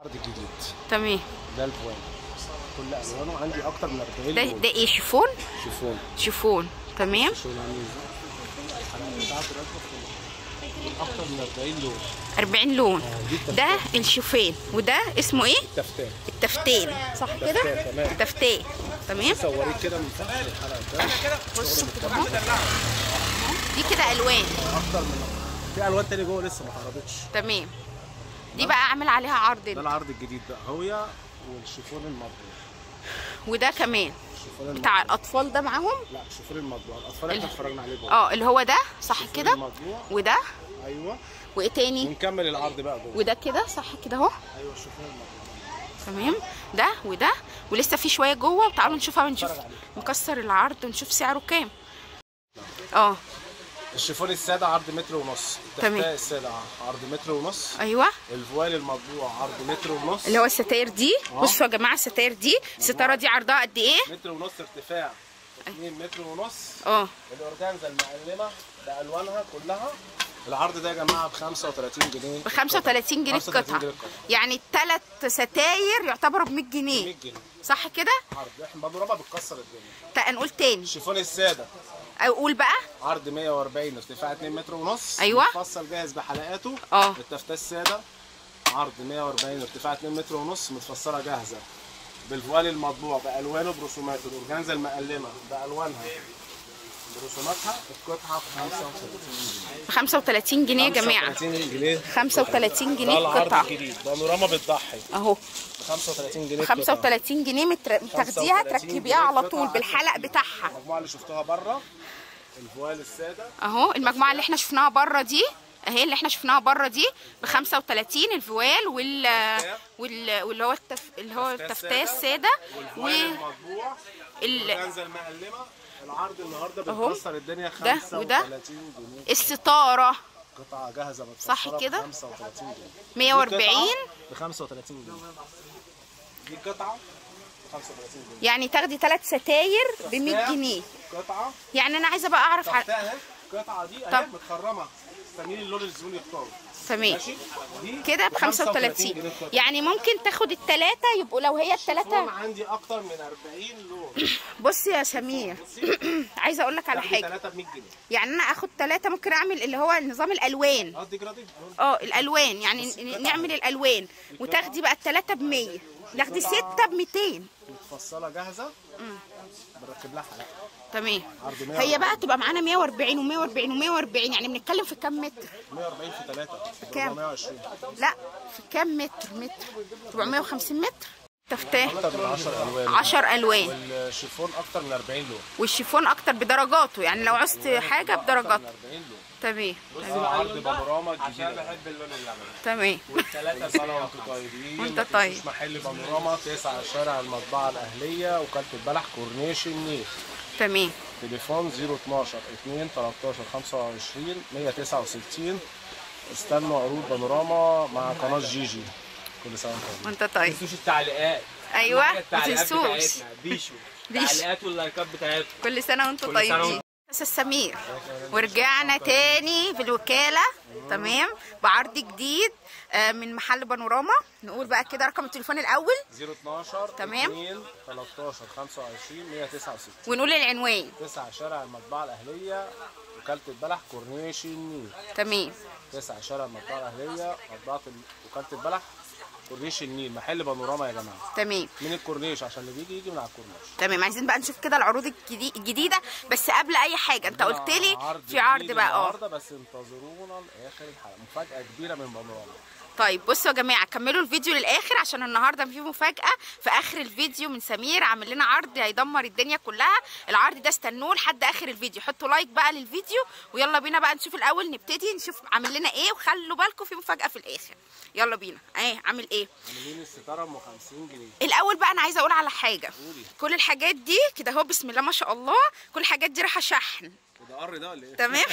عرض جديد تمام ده الفوان كل الوانه عندي اكتر من 40 ده لون ده ايه شيفون شيفون شيفون تمام شغل عامل ازاي الحلقه بتاعته راكبه في اكتر من 40 لون 40 لون آه، دي التفتان. ده الشوفان وده اسمه ايه تفتان التفتان صح كده تفتان، تمام. تفتان تمام صوريه كده من تحت الحلقه ده بصوا كده اهو دي كده الوان اكتر من في الوان تاني جوه لسه ما اتعرضتش تمام دي بقى اعمل عليها عرض ده العرض الجديد بقى هويا والشيفون المطبوع وده كمان الشيفون بتاع المطبوع. الاطفال ده معاهم لا الشيفون المطبوع الاطفال احنا اتفرجنا عليه جوه اه اللي هو ده صح الشيفون كده المطبوع وده ايوه وايه تاني ونكمل العرض بقى جوه وده كده صح كده اهو ايوه الشيفون المطبوع تمام ده وده ولسه في شويه جوه وتعالوا نشوفها ونشوف نتفرج عليه. نكسر العرض ونشوف سعره كام اه الشيفون الساده عرض متر ونص تمام. التفتاء الساده عرض متر ونص ايوه الفوال المطبوع عرض متر ونص اللي هو الستاير دي آه. بصوا يا جماعه الستاير دي الستاره دي عرضها قد ايه متر ونص ارتفاع 2 متر ونص اه الاورجانزا المعلمه بالوانها كلها العرض ده يا جماعه ب 35 جنيه ب 35 جنيه 35 القطعه جنيه القطعة. يعني الثلاث ستاير يعتبروا ب 100 جنيه 100 جنيه صح كده عرض احنا بانوراما بتكسر الدنيا تا- نقول تاني الشيفون الساده اقول بقى عرض 140 ارتفاع 2 متر ونص أيوة. متفصل جاهز بحلقاته اه. التفتاة الساده عرض 140 ارتفاع 2 متر ونص متفصله جاهزه بالفوال المطبوع بالوانه برسوماته الاورجانزا المقلمه بالوانها برسوماتها القطعه ب 35 جنيه ب 35 جنيه يا جماعه 35 جنيه 35 جنيه ده العرض القطعه الجديد بانوراما بتضحي اهو ب 35 جنيه 35 جنيه متر... تاخديها 35 تركبيها جنيه على طول القطعة. بالحلق بتاعها المجموعه اللي شفتوها بره الفوال الساده اهو المجموعه اللي احنا شفناها بره دي اهي اللي احنا شفناها بره دي ب 35 الفوال وال وال واللي هو التف... اللي هو التفتاه الساده و والفوال المطبوع ال- الاورجانزا المقلمه العرض النهارده أهو. بتكسر الدنيا ده 35 وده. جنيه الستاره قطعه جاهزه صح متفصله كده؟ ب 35 جنيه 140 ب 35 جنيه دي قطعه ب 35 جنيه يعني تاخدي ثلاث ستاير ب 100 جنيه قطعه يعني انا عايزه بقى اعرف ع... تحتها اهي القطعه دي اهي طب. متخرمه استني اللون اللي الزبون يختاره تمام ماشي دي كده ب 35 جنيه القطعة. يعني ممكن تاخد الثلاثه يبقوا لو هي الشيفون الثلاثه عندي اكتر من 40 لون بص يا سمير عايزه اقول لك على حاجه 3 ب 100 جنيه يعني انا اخد ثلاثه ممكن اعمل اللي هو نظام الالوان اه دي جرادي اه الالوان يعني ن- نعمل الالوان وتاخدي بقى الثلاثه ب 100 تاخدي سته ب 200 متفصله جاهزه بركب لها حلقه تمام عرض 140. هي بقى تبقى معانا 140 و140 و140 يعني بنتكلم في كام متر 140 في 3 كام؟ 420 لا في كام متر متر 450 متر تفتاه اكتر من 10 الوان 10 الوان والشيفون اكتر من 40 لون والشيفون اكتر بدرجاته يعني لو عوزت حاجه أكتر من بدرجاته 40 لون تمام ده عرض بانوراما الجديده عشان بحب اللون اللبني تمام ثلاثة سنة وانتم طيبين وانت ما طيب. تنسوش محل بانوراما تسعة شارع المطبعة الأهلية وكالة البلح كورنيش النيل تمام تليفون 012 2 13 25 169 استنوا عروض بانوراما مع قناة جيجي كل سنة وانتم طيبين وانت طيب تنسوش التعليقات ايوه معايا ما التعليقات تنسوش بتاعتنا بيشو بيشو. التعليقات واللايكات بتاعتكم كل سنه وانتم كل سنة طيبين استاذ سمير ورجعنا تاني في الوكاله تمام بعرض جديد آه، من محل بانوراما نقول بقى كده رقم التليفون الاول 012 تمام. 2 13 25 169 ونقول العنوان 9 شارع المطبعة الأهلية وكالة البلح كورنيش النيل تمام 9 شارع المطبعة الأهلية مطبعة ال- وكالة البلح كورنيش النيل محل بانوراما يا جماعة تمام من الكورنيش عشان اللي بيجي يجي من على الكورنيش تمام عايزين بقى نشوف كده العروض الجدي- الجديده بس قبل اي حاجه انت قلت لي في عرض جديد بقى اه النهارده بس انتظرونا لاخر الحلقه مفاجاه كبيره من بانوراما طيب بصوا يا جماعه كملوا الفيديو للاخر عشان النهارده في مفاجاه في اخر الفيديو من سمير عامل لنا عرض هيدمر الدنيا كلها العرض ده استنوه لحد اخر الفيديو حطوا لايك بقى للفيديو ويلا بينا بقى نشوف الاول نبتدي نشوف عامل لنا ايه وخلوا بالكم في مفاجاه في الاخر يلا بينا ايه عامل ايه عاملين الستاره ام 50 جنيه الاول بقى انا عايزه اقول على حاجه قولي. كل الحاجات دي كده اهو بسم الله ما شاء الله كل الحاجات دي رايحه شحن ده قر ده ولا ايه؟ تمام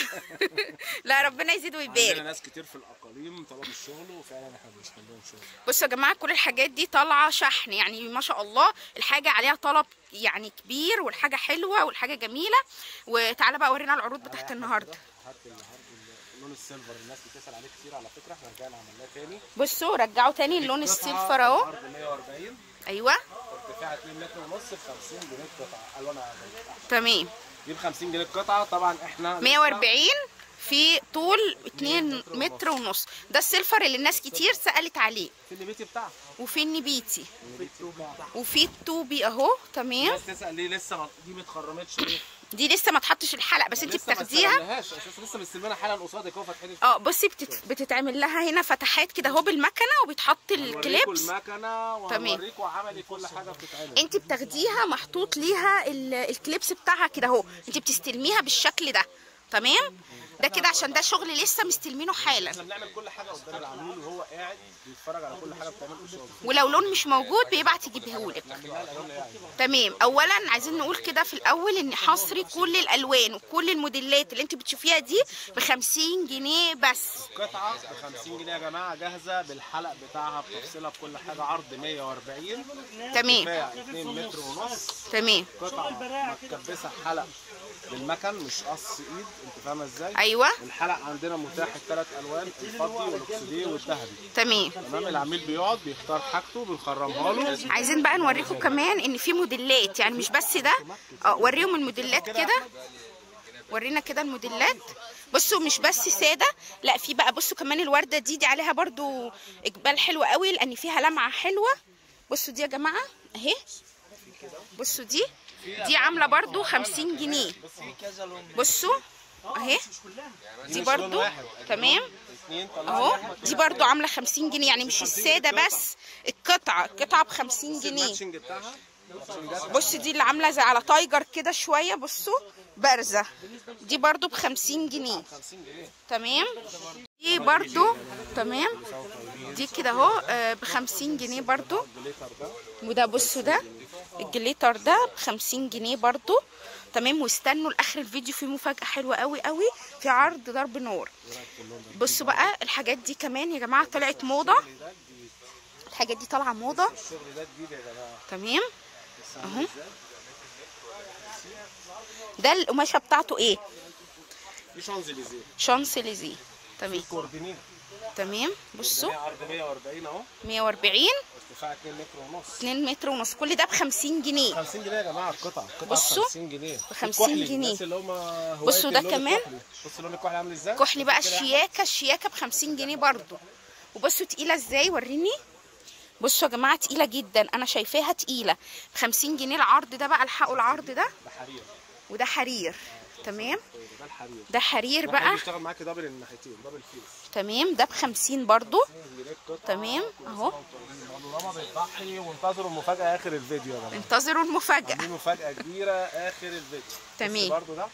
لا ربنا يزيد عندنا ويبارك ناس كتير في الاقاليم طلبوا الشغل وفعلا احنا بنشتغل لهم شغل بصوا يا جماعه كل الحاجات دي طالعه شحن يعني ما شاء الله الحاجه عليها طلب يعني كبير والحاجه حلوه والحاجه جميله وتعالى بقى ورينا العروض بتاعت النهارده هات العرض اللون السيلفر الناس بتسال عليه كتير على فكره احنا رجعنا عملناه تاني بصوا رجعوا تاني اللون قطعة السيلفر اهو عرض 140 ايوه ارتفاع 2 متر ونص ب 50 جنيه القطعه الوانها عادية. تمام دي ب 50 جنيه القطعه طبعا احنا لسه 140 في طول 2 متر ونص ده السيلفر اللي الناس كتير سألت عليه في النبيتي بتاعها وفي النبيتي النبيتي بتاعها وفي الطوبي اهو تمام الناس تسال ليه لسه ما دي ما اتخرمتش ليه دي لسه ما اتحطش الحلق بس انت لسه ما بتاخديها استلمناهاش اساسا لسه مستلمينها حالا قصادك اهو فاتحين اه بصي بتت... بتتعمل لها هنا فتحات كده اهو بالمكنه وبيتحط هنوريكوا الكليبس المكنه وهنوريكوا عملي كل حاجه بتتعمل انت بتاخديها محطوط ليها ال- الكليبس بتاعها كده اهو انت بتستلميها بالشكل ده تمام ده كده عشان ده شغل لسه مستلمينه حالا احنا بنعمل كل حاجه قدام العميل وهو قاعد بيتفرج على كل حاجه بتعمل قصاده ولو لون مش موجود بيبعت يجيبهولك بنعملها الالوان اللي هي عايزاها. تمام اولا عايزين نقول كده في الاول ان حصري كل الالوان وكل الموديلات اللي انت بتشوفيها دي ب 50 جنيه بس قطعه ب 50 جنيه يا جماعه جاهزه بالحلق بتاعها بتفصيلها بكل حاجه عرض 140 تمام ارتفاع 2 متر ونص تمام قطعه متكبسه حلق بالمكن مش قص ايد انت فاهمه ازاي ايوه الحلق عندنا متاح الثلاث الوان الفضي والاكسديه والذهبي تمام تمام العميل بيقعد بيختار حاجته بنخرمها له عايزين بقى نوريكم كمان ان في موديلات يعني مش بس ده اه وريهم الموديلات كده ورينا كده الموديلات بصوا مش بس ساده لا في بقى بصوا كمان الورده دي دي عليها برضو اقبال حلو قوي لان فيها لمعه حلوه بصوا دي يا جماعه اهي بصوا دي دي عامله برضو 50 جنيه بصوا اهي دي مش لون برضو واحد. تمام اثنين طلع اهو دي برضو عامله 50 جنيه يعني مش الساده بس القطعه القطعه ب 50 جنيه الماتشنج بتاعها ماتشنجات بص دي اللي عامله زي على تايجر كده شويه بصوا بارزه دي برضو ب 50 جنيه 50 جنيه تمام دي برضو تمام دي كده اهو ب 50 جنيه برضو الليتر ده وده بصوا ده الجليتر ده ب 50 جنيه برضو تمام واستنوا لاخر الفيديو في مفاجاه حلوه قوي قوي في عرض ضرب نار بصوا بقى الحاجات دي كمان يا جماعه طلعت موضه الحاجات دي طالعه موضه الشغل ده جديد يا جماعه تمام اهو ده القماشه بتاعته ايه دي شانزليزيه شانسليزيه تمام كوردينيت تمام بصوا عرض 140 اهو 140 ارتفاع 2 متر ونص 2 متر ونص كل ده ب 50 جنيه 50 جنيه يا جماعه القطعه القطعه بصوا، ب 50 جنيه ب 50 الكحلي، جنيه. الناس اللي هم هواية بصوا ده اللون كمان. الكحلي. بصوا لون الكحلي عامل ازاي كحلي بقى كده الشياكه الشياكه ب 50 جنيه برضو وبصوا تقيله ازاي وريني بصوا يا جماعه تقيله جدا انا شايفاها تقيله ب 50 جنيه العرض ده بقى الحقوا العرض ده ده حرير وده حرير تمام ده الحرير ده حرير ده بقى بيشتغل معاكي دبل الناحيتين دبل فيس تمام ده ب 50 برضو جنيه القطعه تمام اهو بانوراما بتضحي وانتظروا المفاجاه اخر الفيديو يا جماعه انتظروا المفاجاه عاملين مفاجاه كبيره اخر الفيديو تمام. برضه ده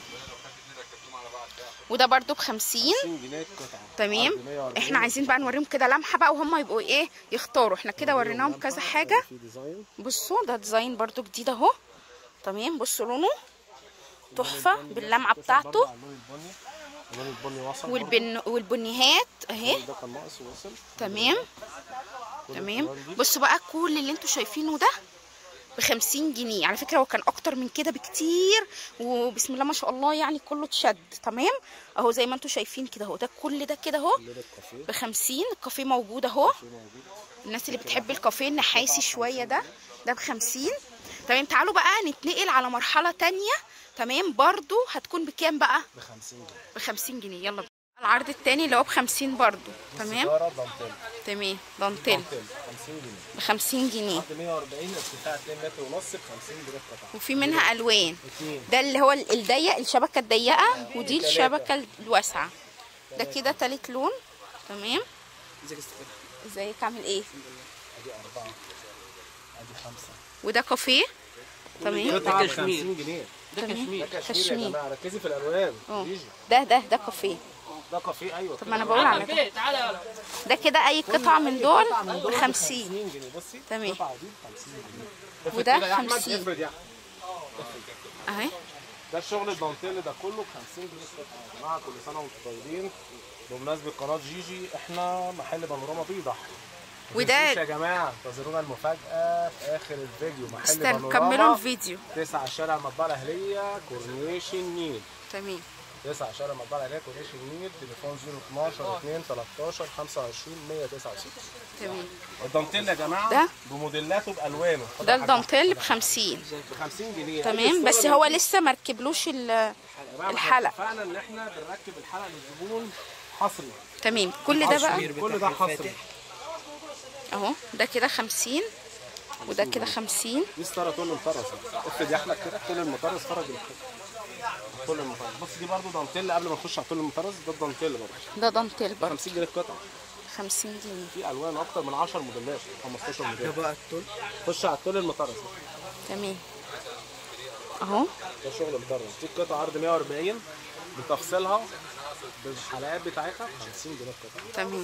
وده برضو ب 50 50 جنيه القطعه تمام عرض 140. احنا عايزين بقى نوريهم كده لمحه بقى وهم يبقوا ايه يختاروا احنا كده وريناهم كذا حاجه في ديزاين بصوا ده ديزاين برضو جديد اهو تمام بصوا لونه تحفه باللمعه بتاعته على اللون البني اللون البني وصل برضه. والبن والبنيهات اهي ده كان ناقص ووصل تمام كل تمام الألوان دي. بصوا بقى كل اللي انتوا شايفينه ده ب 50 جنيه على فكره هو كان اكتر من كده بكتير وبسم الله ما شاء الله يعني كله اتشد تمام اهو زي ما انتوا شايفين كده اهو ده كل ده كده اهو اللون الكافيه ب 50 الكافيه موجود اهو في موجود الناس اللي بتحب الكافيه النحاسي شويه ده ده ب 50 تمام تعالوا بقى نتنقل على مرحله تانية تمام برضو هتكون بكام بقى ب 50 جنيه ب 50 جنيه يلا بينا. العرض التاني اللي هو ب 50 برضو تمام سيجاره دانتيل تمام دانتيل دانتيل 50 جنيه ب 50 جنيه عرض 140 ارتفاع 2 متر ونص ب 50 جنيه القطعه وفي منها الوان اثنين ده اللي هو الضيق الشبكه الضيقه ودي الشبكه الواسعه ده كده تالت لون تمام ازيك عامل ايه ادي اربعه ادي خمسه وده كافيه تمام قطعه ب كشمير. 50 جنيه ده تمام. كشمير ده كشمير كشمير. يا جماعه ركزي في الالوان اه جيجي ده ده ده كافيه ده كافيه ايوه طب ما انا بقول على ده تعالى تعالى يلا ده كده اي قطعه من دول ب 50 جنيه بصي تمام. القطعه دي ب 50 جنيه افرض وده كده يا احمد 50. افرض يا أحمد. اهي ده الشغل الدانتيل ده كله ب 50 جنيه القطعه يا جماعه كل سنه وانتم طيبين بمناسبه قناه جيجي احنا محل بانوراما بيضحي وده- متنسوش يا جماعه انتظرونا المفاجاه في اخر الفيديو محل استنوا بانوراما كملوا الفيديو 9 شارع المطبعه الاهليه كورنيش النيل تمام 9 شارع مطبعة العراق وريش النيل تليفون 012 2 13 25 169 تمام الدانتيل يا جماعه ده؟ بموديلاته بالوانه ده الدانتيل ب 50 ب 50 جنيه تمام بس هو لسه مركبلوش ال الحلق. فعلا ان احنا بنركب الحلق للزبون حصري تمام كل ده بقى كل ده حصري اهو ده كده 50 وده كده 50 دي ستاره طول المطرز افرض يحلق كده طول المطرز فرج الحلق طول المطرز بص دي برضو دانتيل قبل ما نخش على طول المطرز ده الدانتيل برضه ده دانتيل برضه 50 جنيه القطعه 50 جنيه في الوان اكتر من 10 موديلات 15 ده موديل بقى الطول خش على الطول المطرز تمام اهو ده شغل مطرز دي القطعه عرض 140 بتفصيلها بالحلقات بتاعتها 50 جنيه القطعه تمام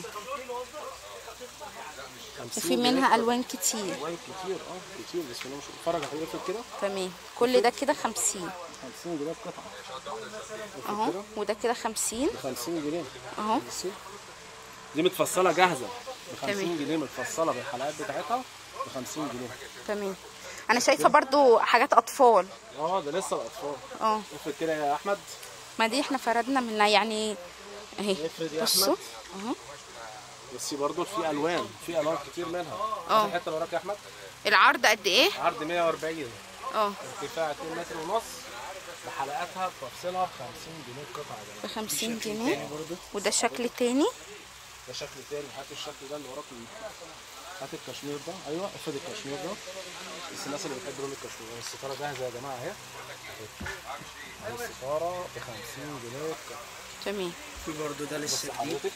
50 وفي جنيه منها القطعة. الوان كتير الوان كتير اه كتير بس انا مش اتفرج على حضرتك كده تمام كل ده كده 50 50 جنيه القطعه اهو وده كده 50 ب 50 جنيه اهو بصي دي متفصله جاهزه ب 50 تمام. جنيه متفصله بالحلقات بتاعتها ب 50 جنيه تمام انا شايفه برضو حاجات اطفال اه ده لسه الاطفال اه افرض كده يا احمد ما دي احنا فردنا منها يعني اهي افرض يا بصوا احمد اهو بس برضه في الوان في الوان كتير منها اه. الحته اللي وراك يا احمد العرض قد ايه عرض 140 اه ارتفاع 2 متر ونص بحلقاتها بتفصيلها ب 50 جنيه القطعه يا ب جماعه 50 جنيه وده شكل تاني ده شكل تاني هات الشكل ده اللي وراك هات الكشمير ده ايوه افرد الكشمير ده بس الناس اللي بتحب لون الكشمير الستاره جاهزه يا جماعه اهي اهي الستاره ب 50 جنيه القطعة. تمام في برضه ده بص لسه جديد حضرتك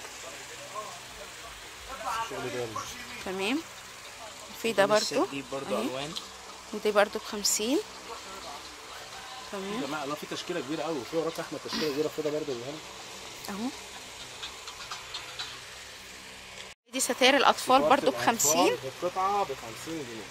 الشغل ده تمام في ده لسه برضو جديد برضه اهي. الوان ودي برضو ب 50 يا تمام جماعه لا في تشكيله كبيره قوي وفي وراك احمد تشكيله كبيره في ده برضه اللي هنا اهو دي ستاير الاطفال برضو ب 50 القطعه ب 50 جنيه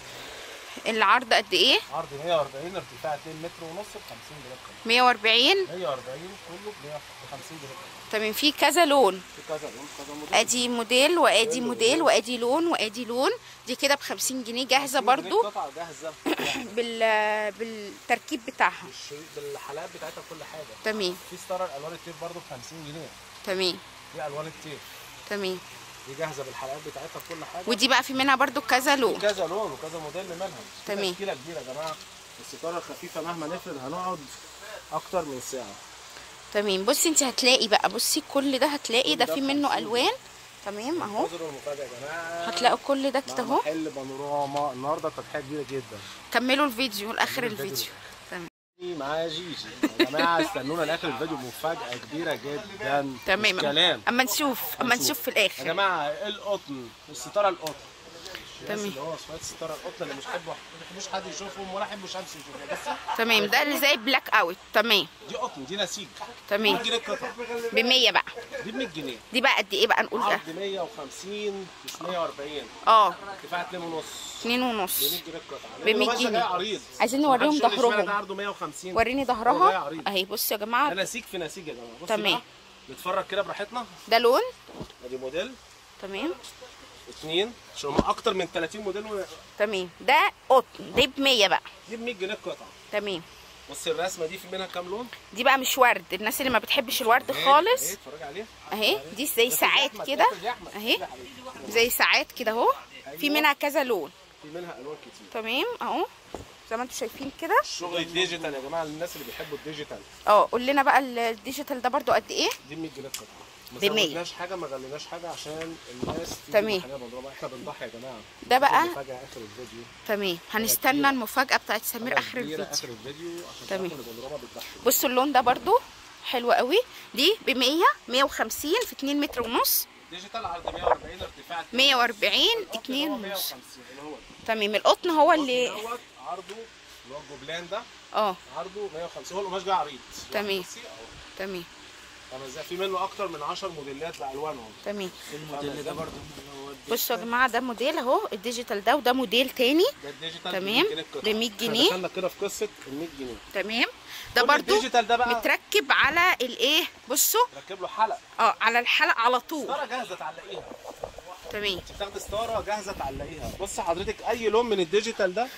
العرض قد ايه عرض 140 ارتفاع 2 متر ونص ب 50 جنيه القطعه 140 140 كله ب 50 جنيه القطعة. تمام في كذا لون في كذا لون كذا موديل ادي موديل وادي موديل وادي لون وادي لون دي كده ب 50 جنيه جاهزه 50 جنيه برضو القطعه جاهزه بال بالتركيب بتاعها بالشريط بالحلقات بتاعتها كل حاجه تمام في ستاره الالوان التيب برضه ب 50 جنيه تمام دي الوان التيب تمام دي جاهزه بالحلقات بتاعتها بكل حاجه ودي بقى في منها برضو كذا لون كذا لون وكذا موديل منها في تمام. تشكيله كبيره يا جماعه الستاره الخفيفه مهما نفرد هنقعد اكتر من ساعه تمام بصي انت هتلاقي بقى بصي كل ده هتلاقي ده كل ده في ب منه 50 الوان تمام اهو انتظروا المفاجاه يا جماعه هتلاقوا كل ده كده مع اهو محل بانوراما النهارده تضحيه كبيره جدا كملوا الفيديو لاخر كملوا الفيديو. الفيديو تمام معايا جيجي يا جماعه استنونا لاخر الفيديو مفاجاه كبيره جدا تمام مش كلام اما نشوف اما نشوف في يا الاخر جماعه القطن الستاره القطن الناس تمام. اللي هو شويه الستاره القطن اللي مش حابب ما بيحبوش حد يشوفهم ولا يحبوا شمس يشوفهم بس تمام ده اللي زي بلاك اوت تمام دي قطن دي نسيج تمام 100 جنيه القطعه ب 100 بقى دي ب 100 جنيه دي بقى قد ايه بقى نقول ده عرض 150 مش 140 اه ارتفاع 2 ونص اتنين ب 100 ونص جنيه القطعه ب لأن 100 القماش ده جنيه. جاي عريض عايزين نوريهم محدش يقول لي اشمعنى ظهرهم ده عرضه 150 وريني هو جاي ظهرها عريض. اهي بصوا يا ده جماعه نسيج في نسيج يا جماعه بص تمام. بقى نتفرج كده براحتنا ده لون ادي موديل تمام اثنين عشان هم اكتر من 30 موديل و- تمام ده قطن دي ب 100 بقى دي ب 100 جنيه القطعه تمام بص الرسمه دي في منها كام لون دي بقى مش ورد الناس اللي ما بتحبش الورد اهي، خالص اهي، اتفرج عليها اهي دي زي ساعات أحمد، كده يا أحمد، اهي يا حبيبي. زي ساعات كده اهو في منها كذا لون في منها الوان كتير تمام اهو زي ما انتم شايفين كده الشغل الديجيتال يا جماعه للناس اللي بيحبوا الديجيتال اه قول لنا بقى الديجيتال ده برضو قد ايه دي 100 جنيه القطعه ما ب 100. زودناش حاجه ما غليناش حاجه عشان الناس تيجي تمام. بحاجه مضروبه احنا بنضحي يا جماعه ده بقى فجاه اخر الفيديو تمام هنستنى المفاجاه بتاعت سمير حاجة اخر كبيرة الفيديو اخر الفيديو عشان تمام. تعرفوا ان البانوراما بتضحي بصوا اللون ده برضو حلو قوي دي ب 100 150 في 2 متر ونص ديجيتال عرض 140 ارتفاع 140 2 2 ونص 150 اللي هو تمام القطن هو اللي دوت عرضه اللي هو الجوبلان ده اه عرضه 150 هو القماش جاي عريض تمام. بصي اهو تمام فاهم ازاي في منه اكتر من 10 موديلات بالوانهم تمام الموديل ده برضه هو الديجيتال. بصوا يا جماعه ده موديل اهو الديجيتال ده وده موديل تاني ده الديجيتال تمام. ب 100 جنيه. دخلنا كده في قصه ال 100 جنيه تمام ده كل برضو الديجيتال ده بقى متركب على الايه بصوا ركب له حلقه اه على الحلق على طول ستاره جاهزه تعلقيها تمام انت بتاخدي ستاره جاهزه تعلقيها بص حضرتك اي لون من الديجيتال ده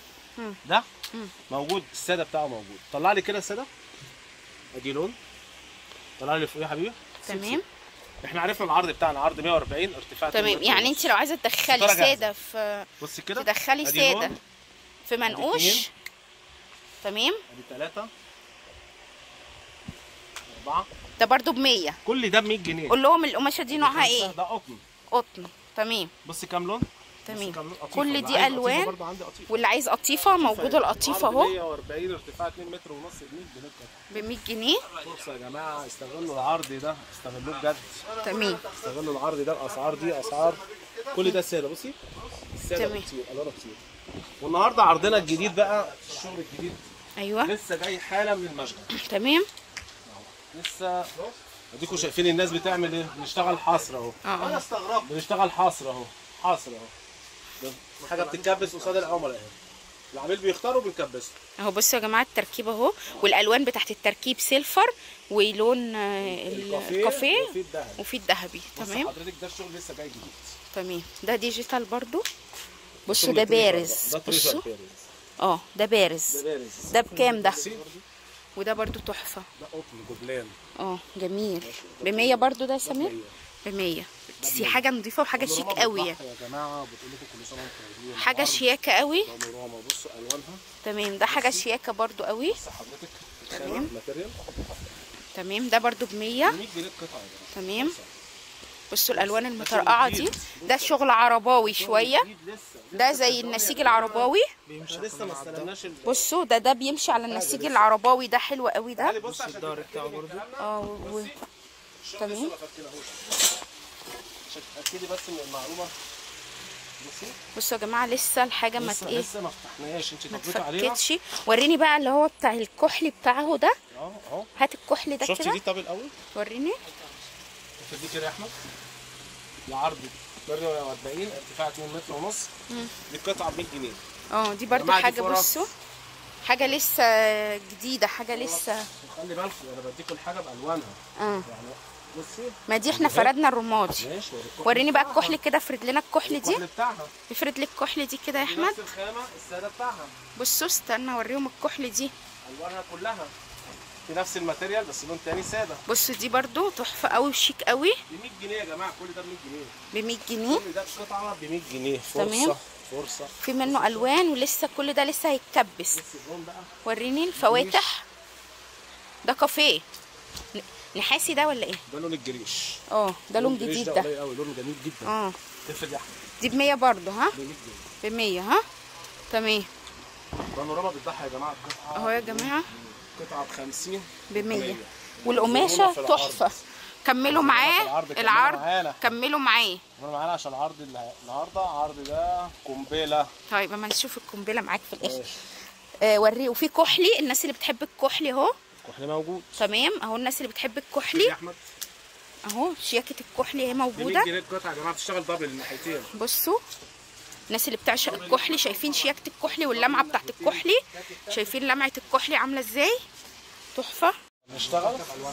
ده موجود الساده بتاعه موجود طلع لي كده الساده ادي لون طلع لي فوق يا حبيبي تمام احنا عرفنا العرض بتاعنا عرض 140 ارتفاع تمام 2 متر يعني ونص. انت لو عايزه تدخلي ستارة جاهزة. ساده في بصي كده تدخلي أدي ساده لون، في منقوش اتنين. تمام ادي ثلاثة أربعة ده برضو ب 100 كل ده ب 100 جنيه قول لهم القماشه دي نوعها خمسة، ايه ده قطن قطن تمام بصي كام لون تمام بصي كام لون قطيفة. كل اللي دي عايز قطيفة ألوان. برضه عندي قطيفة واللي عايز قطيفه موجوده القطيفه عرض اهو 140 ارتفاع 2 متر ونص ب 100 جنيه كده. ب 100 جنيه فرصة يا جماعة استغلوا العرض ده استغلوه بجد تمام استغلوا العرض ده الاسعار دي اسعار كل ده ساده بصي الساده تمام. كتير الوانه كتير والنهارده عرضنا الجديد بقى الشغل الجديد ايوه لسه جاي حالا من المشغل تمام لسه اديكم شايفين الناس بتعمل ايه بنشتغل حصر اهو اه انا استغربت بنشتغل حصر اهو حصر اهو حاجه بتتكبس قصاد العملاء اهي العميل بيختار وبنكبسه اهو بصوا يا جماعه التركيب اهو والالوان بتاعت التركيب سيلفر ولون آه، الكافيه وفي الدهب وفي الذهبي بص تمام حضرتك ده الشغل لسه جاي جديد تمام ده ديجيتال برضو بصوا شغل ده تريزر بارز ده تريزر بصوا بارز اه ده بارز ده بارز ده بكام ده بصي، وده برضو تحفه ده قطن جبلان اه جميل ب 100 برضو ده يا سمير ب 100 بس حاجه نظيفه وحاجه شيك بانوراما قوي يعني بتضحي يا جماعه بتقول لكم كل سنه وانتم طيبين حاجه عرض شياكه قوي بانوراما بصوا الوانها تمام ده حاجه شياكه برضو قوي بص حضرتك تمام. ماتيريال تمام ده برضو ب 100 100 جنيه القطعه يا جماعه تمام بصوا الالوان المطرقعه دي ده شغل عرباوي شويه جديد لسه ده زي النسيج العرباوي احنا لسه ما استلمناش ال- بصوا ده ده بيمشي على النسيج العرباوي ده حلو قوي تعالي ده بص عشان الظهر بتاعه برضه اه و- الشغل تمام. لسه ما فكناهوش عشان تاكدي بس من المعلومه بصي بصوا يا جماعه لسه الحاجه ما ت- لسه ايه لسه ما فتحناهاش انت ما طبيتي عليها تفكتش وريني بقى اللي هو بتاع الكحلي بتاعه ده اه اهو هات الكحلي ده شفتي كده دي طب الاول وريني دي كده يا احمد العرض 48 ارتفاع 2 متر ونص دي قطعه ب 100 جنيه اه دي برضو جماعة دي حاجه فرص. بصوا حاجه لسه جديده حاجه لسه خلي بالكم انا بديكم الحاجه بالوانها اه يعني بصي ما دي احنا فردنا الرماد ماشي وريكم وريني بقى الكحل كده افرد لنا الكحل دي الكحل بتاعها افرد لي الكحل دي كده يا دي احمد نفس الخامه الساده بتاعها بصوا استنى اوريهم الكحل دي الوانها كلها في نفس الماتيريال بس لون تاني ساده بصوا دي برضو تحفه قوي وشيك قوي ب 100 جنيه يا جماعه كل ده ب 100 جنيه ب 100 جنيه كل ده قطعه ب 100 جنيه تمام. فرصه فرصه في منه الوان ولسه كل ده لسه هيتكبس بص اللون بقى وريني الفواتح ده كافيه ن- نحاسي ده ولا ايه ده لون الجريش اه ده لون الجريش جديد ده ده قليل قوي لون جميل جدا اه تفرد يا احمد دي ب 100 برضه ها ب 100 جنيه ب 100 ها تمام بانوراما بتضحي يا جماعه القطعه اهو يا جماعه قطعه ب 50 ب 100 100. والقماشه في العرض. تحفه كملوا معاه العرض، كملوا العرض معانا. كملوا معاه احنا معانا عشان العرض اللي النهارده عرض ده قنبله طيب اما نشوف القنبله معاك في الاخر ماشي آه وريه وفي كحلي الناس اللي بتحب الكحلي اهو كحل موجود تمام اهو الناس اللي بتحب يا الكحلي احمد اهو شياكه الكحلي اهي ب 100 موجوده جنيه القطعه يا جماعه بتشتغل دبل الناحيتين بصوا الناس اللي بتعشق الكحلي شايفين شياكه الكحلي واللمعه بتاعت الكحلي شايفين لمعه الكحلي عامله ازاي تحفه نشتغل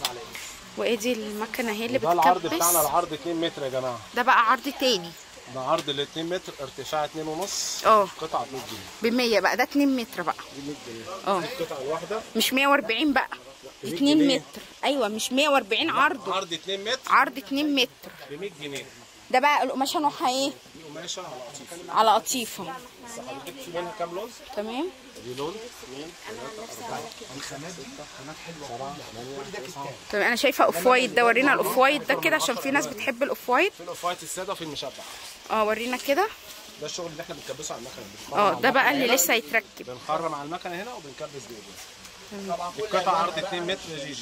وادي المكنه اهي اللي ده العرض بتكبس بتاعنا العرض 2 متر يا جماعه ده بقى عرض تاني ده عرض ال 2 متر ارتفاع 2 ونص اه قطعه ب 100 جنيه ب 100 بقى ده 2 متر بقى دي 100 جنيه اه دي القطعه الواحده مش 140 بقى 100 2 جنيه. متر ايوه مش 140 عرضه عرض 2 متر عرض 2 متر ب 100 جنيه ده بقى القماشه نوعها ايه دي قماشه على قطيفه على قطيفه بس حضرتك في منها كام لون؟ تمام دي لون 2 3 4 5 6 خامات حلوه 7 8 9 تمام انا شايفه اوف وايت ده ورينا الاوف وايت ده كده عشان في ناس بتحب الاوف وايت في الاوفايت الساده وفي المشبع اه ورينا كده ده الشغل اللي احنا بنكبسه على المكنه بنخرم اه على ده بقى المكنة اللي هنا، لسه هيتركب بنخرم على المكنه هنا وبنكبس بايدينا القطعه عرض 2 متر جيجي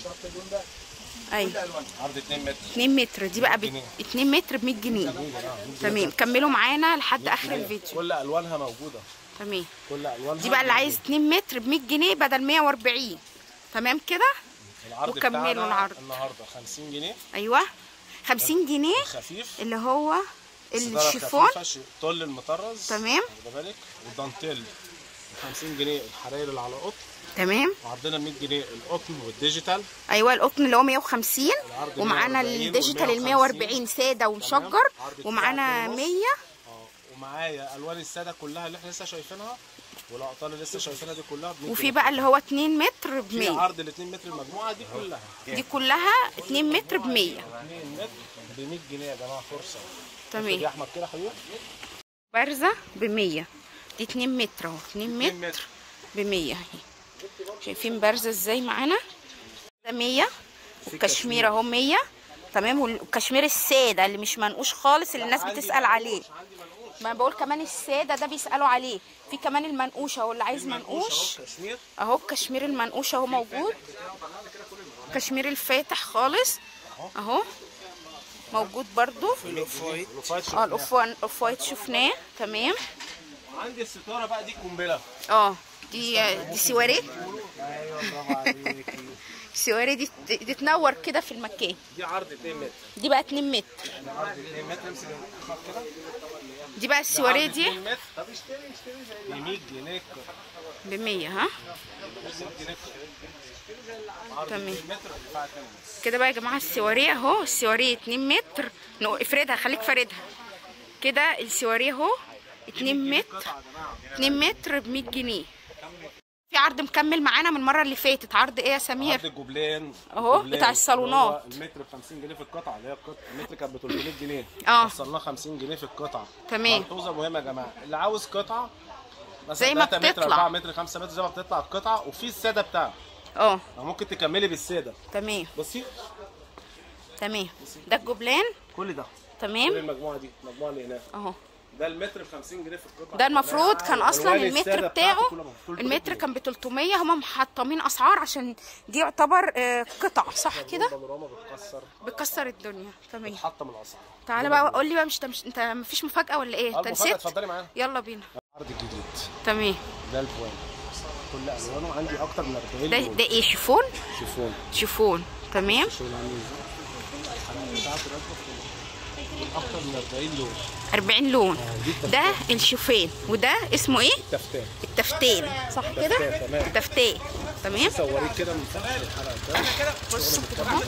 ايوه عرض 2 متر 2 متر دي بقى ب جنيه. 2 متر ب 100 جنيه تمام كملوا معانا لحد اخر الفيديو كل الوانها موجوده تمام كل الوانها دي بقى اللي عايز 2 متر ب 100 جنيه بدل 140 تمام كده العرض وكملوا بتاعنا العرض. النهارده 50 جنيه ايوه 50 جنيه خفيف اللي هو ستارة الشيفون خفيفة، ش- طل المطرز تمام. واخده بالك والدانتيل 50 جنيه الحراير اللي على قطن تمام وعندنا 100 جنيه القطن والديجيتال ايوه القطن اللي هو 150 العرض ومعانا 140 الديجيتال ال 140 ساده ومشجر عرض ومعانا بتاعته 100 اه ومعايا الوان الساده كلها اللي احنا لسه شايفينها والاقطال اللي لسه شايفينها دي كلها ب 100 وفي جنيه. بقى اللي هو 2 متر ب في 100 عرض ال 2 متر المجموعه دي كلها دي كلها 2 متر ب 100 2 متر ب 100 جنيه يا جماعه فرصه خد يا تمام احمد كده حبيبي بارزه ب 100 دي 2 متر اهو 2 2 متر متر ب 100 اهي شايفين بارزه ازاي معانا ده 100 والكشمير اهو 100 تمام والكشمير الساده اللي مش منقوش خالص اللي الناس بتسال عليه ما أنا بقول كمان الساده ده بيسالوا عليه في كمان المنقوش اهو اللي عايز منقوش كشمير اهو الكشمير المنقوش اهو موجود كشمير الفاتح خالص اهو موجود برضو الوفايت اه الاوف الاوف وايت شفناه تمام عندي الستاره بقى دي قنبله اه دي دي سواريه ايوه برافو عليكي السواريه دي دي تنور كده في المكان دي عرض 2 متر دي بقى 2 متر دي عرض 2 متر امسك الخط كده دي بقى السواريه عرض دي 2 متر طب اشتري اشتري ب 100 جنيه ب 100 ها 100 جنيه عرض تمام. 2 متر ارتفاع 2 ونص كده بقى يا جماعه السواريه اهو السواريه 2 متر نو افردها خليك فاردها كده السواريه اهو 2 متر قطعه يا جماعه 2 متر ب 100 جنيه في عرض مكمل معانا من المره اللي فاتت عرض ايه يا سمير عرض الجبلين أهو، الجبلين بتاع الصالونات. اللي هو المتر ب 50 جنيه في القطعه اللي هي القطعه المتر كانت ب 300 جنيه اه. وصلناه 50 جنيه في القطعه تمام. ملحوظه مهمه يا جماعه اللي عاوز قطعه مثلا زي ما 3 متر بتطلع. 4 متر 5 متر زي ما بتطلع القطعه وفي الساده بتاعها اه ممكن تكملي بالساده تمام بصي تمام ده الجبلان كل ده كل تمام المجموعه دي المجموعه اللي هناك اهو ده المتر ب 50 جنيه في القطعه ده المفروض كان اصلا ألوان المتر السادة بتاعه بتاعته كلها ب 300 المتر جنيه. كان ب 300 هم محطمين اسعار عشان دي يعتبر آه، قطع صح كده البانوراما بتكسر بتكسر الدنيا تمام بتحطم الاسعار تعالى بقى قول لي بقى مش مش انت مفيش مفاجاه ولا ايه انت المفاجأة، نسيت اتفضلي معانا يلا بينا العرض الجديد تمام ده الفوان كل الوانه عندي اكتر من 40 ده لون ده ايه شيفون شيفون شيفون تمام الشغل عامل ازاي الحلقه بتاعته راكبه في اكتر من 40 لون 40 لون دي التفتان. ده الشوفان وده اسمه ايه تفتان التفتان صح كده تفتان، تمام. التفتان تمام صوريك كده من تحت الحلقه ده بص كده اهو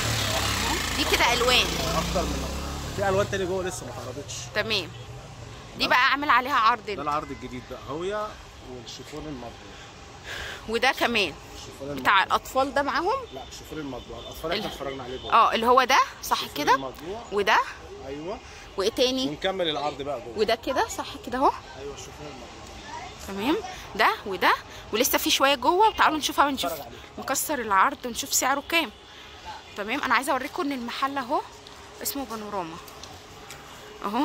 دي كده الوان اكتر من في الوان تاني جوه لسه ما اتعرضتش تمام دي بقى عامل عليها عرض ده انت. العرض الجديد بقى هويا والشيفون المطبوع وده كمان الشيفون المطبوع بتاع الاطفال ده معاهم لا الشيفون المطبوع الاطفال احنا اتفرجنا عليه جوه اه اللي هو ده صح الشيفون كده المطبوع وده ايوه وايه تاني ونكمل العرض بقى جوه وده كده صح كده اهو ايوه الشيفون المطبوع تمام ده وده ولسه في شويه جوه وتعالوا نشوفها ونشوف نتفرج عليه. نكسر العرض ونشوف سعره كام تمام انا عايزه اوريكم ان المحل اهو اسمه بانوراما اهو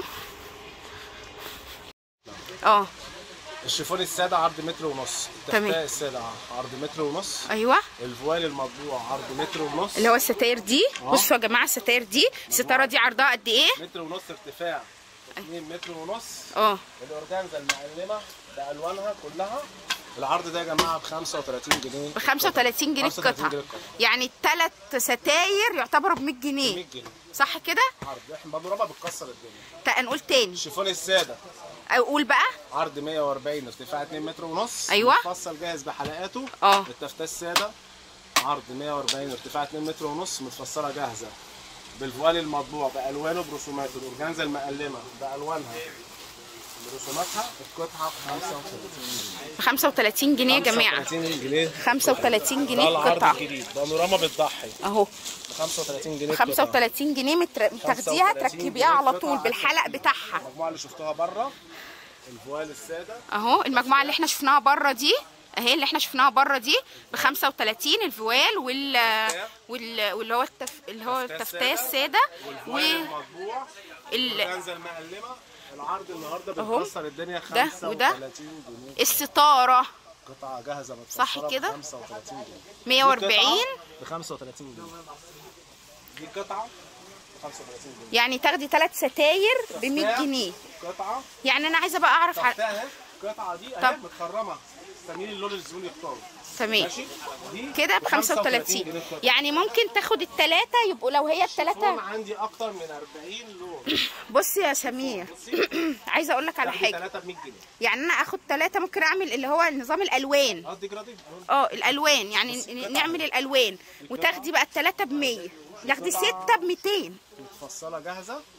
اه الشيفون الساده عرض متر ونص تمام. التفتاء الساده عرض متر ونص ايوه الفوال المطبوع عرض متر ونص اللي هو الستاير دي آه. بصوا يا جماعه الستاير دي الستاره دي عرضها قد ايه متر ونص ارتفاع 2 متر ونص اه الاورجانزا المعلمه بالوانها كلها العرض ده يا جماعه ب 35 جنيه ب 35 جنيه 35 القطعه جنيه القطعه يعني الثلاث ستاير يعتبروا ب 100 جنيه 100 جنيه صح كده عرض احنا بانوراما بتكسر الدنيا تا نقول تاني الشيفون الساده اقول بقى عرض 140 ارتفاع 2 متر ونص أيوة. متفصل جاهز بحلقاته اه. التفتة الساده عرض 140 ارتفاع 2 متر ونص متفصله جاهزه بالفوال المطبوع بالوانه برسوماته الاورجانزا المقلمه بالوانها برسوماتها القطعه ب 35 جنيه ب 35 جنيه يا جماعه 35 جنيه 35 ده جنيه العرض القطعه الجديد بانوراما بتضحي اهو ب 35 جنيه ب القطعة. 35 جنيه متر- تاخديها 35 تركبيها جنيه على القطعة. طول بالحلق بتاعها المجموعه اللي شفتوها بره الفوال الساده اهو المجموعه اللي احنا شفناها بره دي اهي اللي احنا شفناها بره دي ب 35 الفوال وال وال واللي هو التف... اللي هو التفتاه الساده و والفوال المطبوع ال... الكنزه المقلمه العرض النهارده أهو. بتكسر الدنيا ده 35 وده. جنيه الستاره قطعه جاهزه متفصله صح كده؟ ب 35 جنيه 140 ب 35 جنيه دي قطعه ب 35 جنيه يعني تاخدي ثلاث ستاير ب 100 جنيه قطعه يعني انا عايزه بقى اعرف ع... تحتها اهي القطعه دي اهي طب. متخرمه استنيني اللون اللي الزبون يختاره تمام ماشي دي كده ب 35 جنيه القطعة. يعني ممكن تاخد الثلاثه يبقوا لو هي الشيفون الثلاثه عندي اكتر من 40 لون بص يا سمير عايزه اقول لك على حاجه ثلاثه ب 100 جنيه يعني انا اخد ثلاثه ممكن اعمل اللي هو نظام الالوان اه دي جرادي اه الالوان يعني ن- نعمل الالوان وتاخدي بقى الثلاثه ب 100 تاخدي سته ب 200 متفصله جاهزه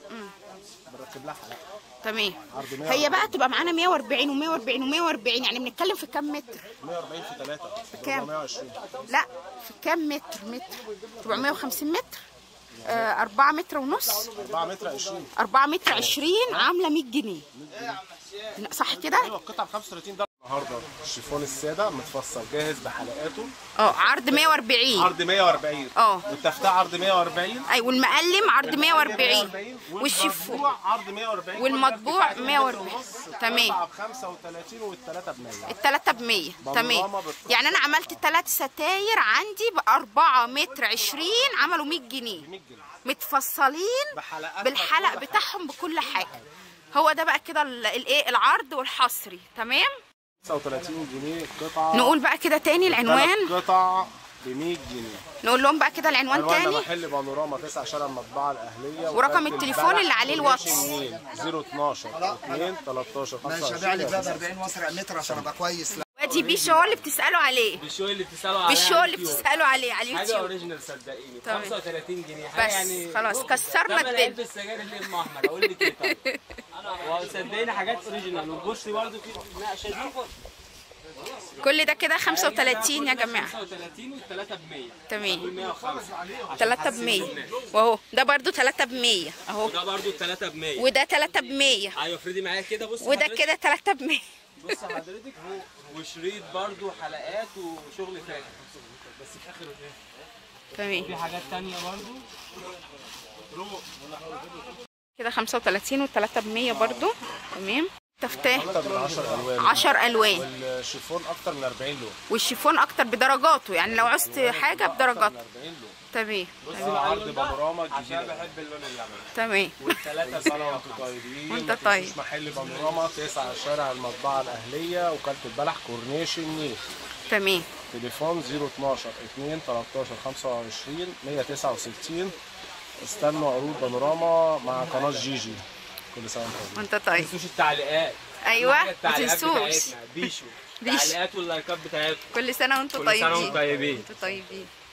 بنركب لها حلقه تمام عرض 140. هي بقى تبقى معانا 140 و140 و140 يعني بنتكلم في كام متر 140 في 3 كام؟ 420 لا في كام متر متر 450 متر آه 4 متر ونص 4 متر 20 4 متر 20 عامله 100 جنيه صح كده ايوه القطعه ب 35 درجه النهارده الشيفون الساده متفصل جاهز بحلقاته اه عرض 140 عرض 140 اه. والتفتح عرض 140 اي والمقلم عرض 140 والشيفون والمطبوع عرض 140 والمطبوع كل ده 140. ونص، تمام. القطعة ب 35 والثلاثه ب 100 التلاتة ب 100 تمام بانوراما بالفرق. يعني انا عملت تلات ستاير عندي ب 4 متر 20 عملوا 100 جنيه 100 جنيه متفصلين بحلقات بالحلق بتاعهم بكل حاجه هو ده بقى كده ال- الايه العرض والحصري تمام 39 جنيه القطعه نقول بقى كده تاني العنوان ثلاث قطع ب 100 جنيه نقول لهم بقى كده العنوان عنواننا تاني محل بانوراما 9 شارع المطبعه الاهليه ورقم وكارت التليفون البلح اللي عليه الواتس. 012 2 13 ماشي ابيع لي بقى ب 25 40 واسرع متر عشان ابقى كويس لا وادي بيشو اللي بتسالوا عليه بالشو اللي بتسالوا عليها بالشو على اللي اليوتيوب. بتسالوا عليه على حاجه اليوتيوب اوريجينال صدقيني تمام. 35 جنيه حاجه بس يعني خلاص كسرنا ثمن الدنيا علبه السجاير اللي ام احمد اقول لك ايه طيب وصدقيني حاجات اوريجينال وبصي برضو في نقشه دي كل ده كده 35 يا جماعه 35 والثلاثه ب 100 تمام 105 3 ب 100 واهو ده برضو 3 ب 100 اهو وده برضو الثلاثه ب 100 وده 3 ب 100 ايوه افردي معايا كده بص وده حضرتك- كده 3 ب 100 بص حضرتك وشريط برضو حلقات وشغل فاكر بس في اخر الفيديو تمام في حاجات تانية برضو كده 35 و3 ب 100 برضو تمام تفتاح اكتر من 10 الوان 10 الوان والشيفون اكتر من 40 لون والشيفون اكتر بدرجاته يعني لو عوزت حاجه أكتر من بدرجاته 40 لون تمام ده عرض بانوراما عشان الجديده بحب اللون اليمني تمام والثلاثه سنه وانتم طيبين وانت ما طيب. تنسوش محل بانوراما 9 شارع المطبعه الاهليه وكاله البلح كورنيش النيل تمام تليفون 012 2 13 25 169 استنوا عروض بانوراما مع قناه جيجي كل سنه وانتم طيبين وانت ما طيب تنسوش التعليقات ايوه أهم حاجة ما التعليقات تنسوش بتاعتنا. بيشو بيشو. التعليقات واللايكات بتاعتكم كل سنه وانتم كل سنه طيبين وانتم طيبين انتوا طيبين